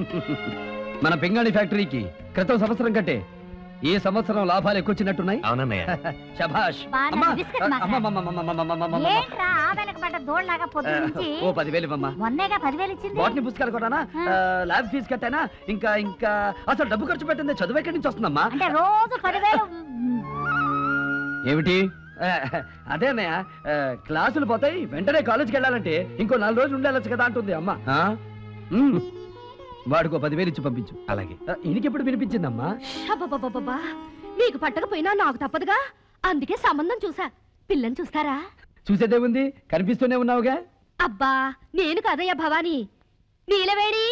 మన పింగాణి ఫ్యాక్టరీకి క్రితం సంవత్సరం కంటే ఈ సంవత్సరం లాభాలు ఎక్కువ వచ్చినట్టున్నాయి అవునన్నయ్య శభాష్ బాగా అమ్మా, బిస్కెట్ మాక. అమ్మా, అమ్మా, అమ్మా, అమ్మా, అమ్మా, అమ్మా, అమ్మా. ఏంట్రా ఆ వెనకబడ్డ దోళ్ళలాగా పొద్దు నుంచి ఓ పదివేలు ఇవ్వమ్మా మొన్నేగా పదివేలు ఇచ్చింది బాటనీ పుస్తకాలు కొన్నానా ఆ, ల్యాబ్ ఫీజు కట్టానా ఇంకా ఇంకా అసలు డబ్బు ఖర్చు పెట్టింది చదువు ఎక్కడి నుంచి వస్తుందమ్మా అంటే రోజు పదివేలు ఏమిటి ఆ, అదే అన్నయ్య ఆ, క్లాసులు పోతాయి వెంటనే కాలేజీకి వెళ్ళాలంటే ఇంకో నాలుగు రోజులు ఉండేళ్ళచ్చు కదా అంటుంది అమ్మ ఆ? ఉమ్. వాడికో పదివేలు ఇచ్చి పంపించు అలాగే ఆ, ఈయనకెప్పుడు వినిపించిందమ్మా అబ్బబ్బబ్బబ్బా మీకు పట్టకపోయినా నాకు తప్పదుగా అందుకే సంబంధం చూసా పిల్లని చూస్తారా చూసేదేముంది కనిపిస్తూనే ఉన్నావుగా అబ్బా నేను కదయ్యా భవానీ నీలవేడి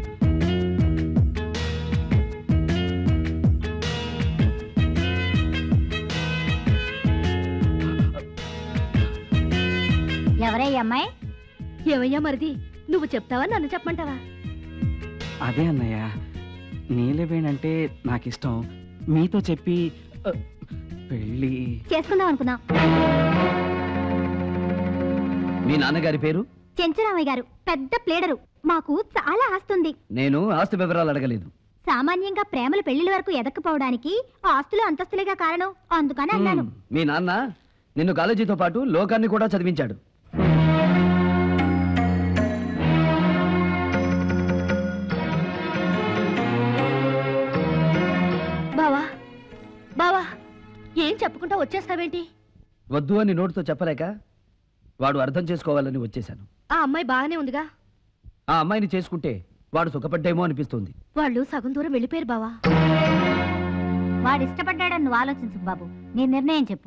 ఎవరే ఈ అమ్మాయి ఏమయ్యా మరిది నువ్వు చెప్తావా నన్ను చెప్పమంటావా అదే అన్నయ్య నీలవేణంటే నాకు ఇష్టం మీతో చెప్పి అ, పెళ్ళి చేసుకుందాం అనుకున్నాం మీ నాన్నగారి పేరు చెంచురామయ్య గారు పెద్ద ప్లేడరు మాకు చాలా ఆస్తుంది నేను ఆస్తి వివరాలు అడగలేదు సామాన్యంగా ప్రేమల పెళ్లిల వరకు ఎదక్కపోవడానికి ఆస్తులు అంతస్తులేగా కారణం అందుకని అన్నాను ఉమ్, మీ నాన్న నిన్ను కాలేజీతో పాటు లోకాన్ని కూడా చదివించాడు బావా బావా ఏం చెప్పుకుంటా వచ్చేస్తావేంటి వద్దు అని నోటితో చెప్పలేక వాడు అర్థం చేసుకోవాలని వచ్చేశాను ఆ అమ్మాయి బాగానే ఉందిగా ఆ అమ్మాయిని చేసుకుంటే వాడు సుఖపడ్డేమో అనిపిస్తుంది వాళ్ళు సగం దూరం వెళ్ళిపోయారు బావా వాడు ఇష్టపడ్డాడని నువ్వు ఆలోచించు బాబు నీ నిర్ణయం చెప్పు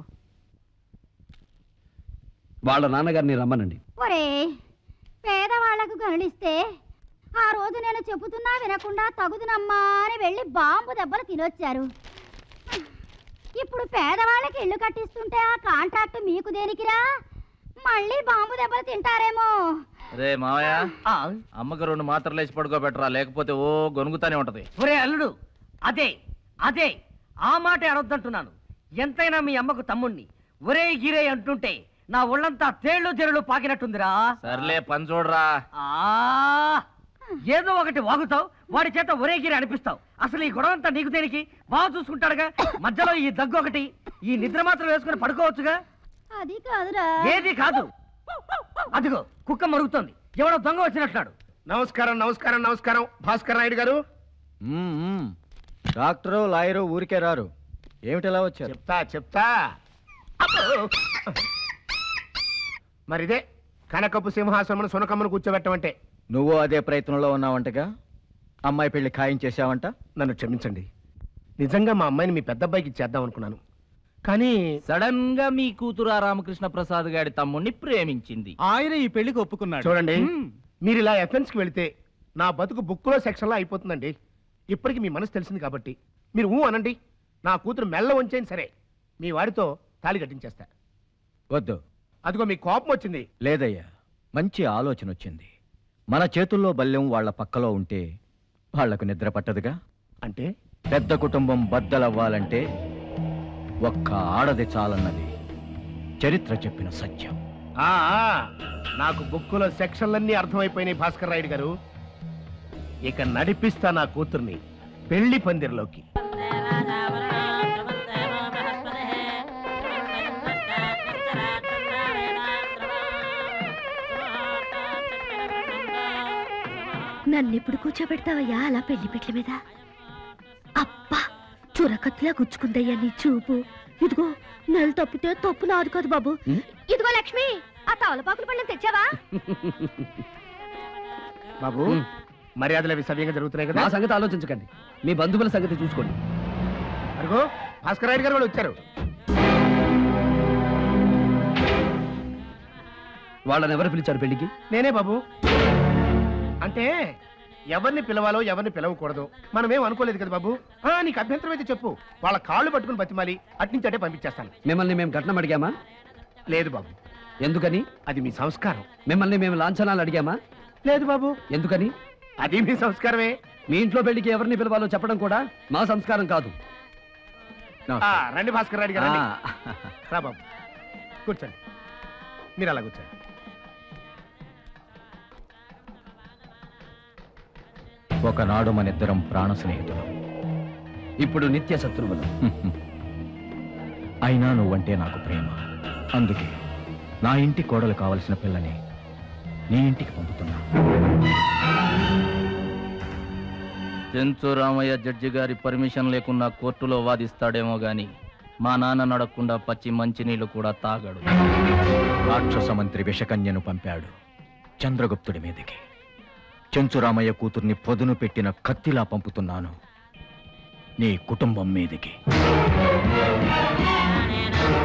వాళ్ళ నాన్నగారిని రమ్మనండి ఒరే పేదవాళ్లకు గనులిస్తే ఆ రోజు నేను చెబుతున్నా వినకుండా తగుదునమ్మా అని వెళ్ళి బాంబు దెబ్బలు తినొచ్చారు ఇప్పుడు పేదవాళ్ళకి ఇల్లు కట్టిస్తుంటే ఆ కాంట్రాక్ట్ మీకు దేనికిరా మళ్ళీ బాంబు దెబ్బలు తింటారేమో రే మావయ్య అమ్మకి రెండు మాత్రలు వేసి పడుకోబెట్టరా లేకపోతే ఓ గొనుగుతానే ఉంటది ఒరే అల్లుడు అదే అదే ఆ మాటే అడొద్దంటున్నాను ఎంతైనా మీ అమ్మకు తమ్ముణ్ణి ఒరే గిరే అంటుంటే నా ఒళ్ళంతా తేళ్లు తెరలు పాకినట్టుందిరా సర్లే పని చూడరా ఆ ఏదో ఒకటి వాగుతావు వాడి చేత ఒరే గిరి అనిపిస్తావు అసలు ఈ గొడవ అంతా నీకు దేనికి బాగా చూసుకుంటాడుగా మధ్యలో ఈ దగ్గు ఒకటి ఈ నిద్ర మాత్రం వేసుకుని పడుకోవచ్చుగా అది కాదురా ఏది కాదు అదిగో కుక్క మరుగుతోంది ఎవడో దొంగ వచ్చినట్లాడు నమస్కారం నమస్కారం నమస్కారం భాస్కర్ నాయుడు గారు డాక్టరు లాయరు ఊరికే రారు ఏమిటి ఎలా వచ్చారు చెప్తా చెప్తా మరిదే కనకపు సింహాసనమును సునకమ్మను కూర్చోబెట్టమంటే నువ్వు అదే ప్రయత్నంలో ఉన్నావంటగా అమ్మాయి పెళ్లి ఖాయం చేశావంట నన్ను క్షమించండి నిజంగా మా అమ్మాయిని మీ పెద్ద అబ్బాయికి ఇచ్చేద్దాం అనుకున్నాను కానీ సడన్ గా మీ కూతురు ఆ రామకృష్ణ ప్రసాద్ గారి తమ్ముణ్ణి ప్రేమించింది ఆయన ఈ పెళ్లికి ఒప్పుకున్నాడు చూడండి మీరు ఇలా ఎఫెన్స్ కి వెళితే నా బతుకు బుక్కులో సెక్షన్లో అయిపోతుందండి ఇప్పటికి మీ మనసు తెలిసింది కాబట్టి మీరు ఊ అనండి నా కూతురు మెల్ల ఉంచేయండి సరే మీ వాడితో తాళి కట్టించేస్తా వద్దు అదిగో మీ కోపం వచ్చింది లేదయ్యా మంచి ఆలోచన వచ్చింది మన చేతుల్లో బల్యం వాళ్ళ పక్కలో ఉంటే వాళ్లకు నిద్ర పట్టదుగా అంటే పెద్ద కుటుంబం బద్దలవ్వాలంటే ఒక్క ఆడది చాలన్నది చరిత్ర చెప్పిన సత్యం ఆ ఆ, నాకు బుక్కులో సెక్షన్లన్నీ అర్థమైపోయినాయి భాస్కర్ రాయుడు గారు ఇక నడిపిస్తా నా కూతుర్ని పెళ్లి పందిరిలోకి నన్నెప్పుడు కూర్చోబెడతావయ్యా అలా పెళ్లి పెట్ల మీద అబ్బా చురకత్తులా గుచ్చుకుందయ్యా నీ చూపు ఇదిగో నెల తప్పితే తప్పు నాది కాదు బాబు ఉం? ఇదిగో లక్ష్మి ఆ తవలపాకుల పళ్ళని తెచ్చావా బాబు ఉమ్. మర్యాదలు అవి సవ్యంగా జరుగుతున్నాయి నా కదా సంగతి ఆలోచించకండి మీ బంధువుల సంగతి చూసుకోండి అరుగో భాస్కర్ రాయుడు గారు వాళ్ళు వచ్చారు వాళ్ళని ఎవరు పిలిచారు పెళ్లికి నేనే బాబు అంటే ఎవరిని పిలవాలో ఎవరిని పిలవకూడదు మనమేం అనుకోలేదు కదా బాబు ఆ, నీకు అభ్యంతరం అయితే చెప్పు వాళ్ళ కాళ్ళు పట్టుకుని బతిమాలి అట్నుంచి అటే పంపించేస్తాను మిమ్మల్ని మేము కట్నం అడిగామా లేదు బాబు ఎందుకని అది మీ సంస్కారం మిమ్మల్ని మేము లాంఛనాలు అడిగామా లేదు బాబు ఎందుకని అది మీ సంస్కారమే మీ ఇంట్లో పెళ్లికి ఎవరిని పిలవాలో చెప్పడం కూడా మా సంస్కారం కాదు ఆ, రండి భాస్కర్ రాయుడు గారు రండి. ఆ, రా బాబు కూర్చోండి మీరు అలా కూర్చోండి ఒకనాడు మనిద్దరం ప్రాణ స్నేహితులు ఇప్పుడు నిత్య శత్రువులు అయినా నువ్వంటే నాకు ప్రేమ అందుకే నా ఇంటి కోడలు కావలసిన పిల్లని నీ ఇంటికి పంపుతున్నా చెంచు రామయ్య జడ్జి గారి పర్మిషన్ లేకున్నా కోర్టులో వాదిస్తాడేమో గాని మా నాన్న నడకుండా పచ్చి మంచినీళ్ళు కూడా తాగడు రాక్షస మంత్రి విషకన్యను పంపాడు చంద్రగుప్తుడి మీదకి చెంచురామయ్య కూతుర్ని పొదును పెట్టిన కత్తిలా పంపుతున్నాను నీ కుటుంబం మీదకి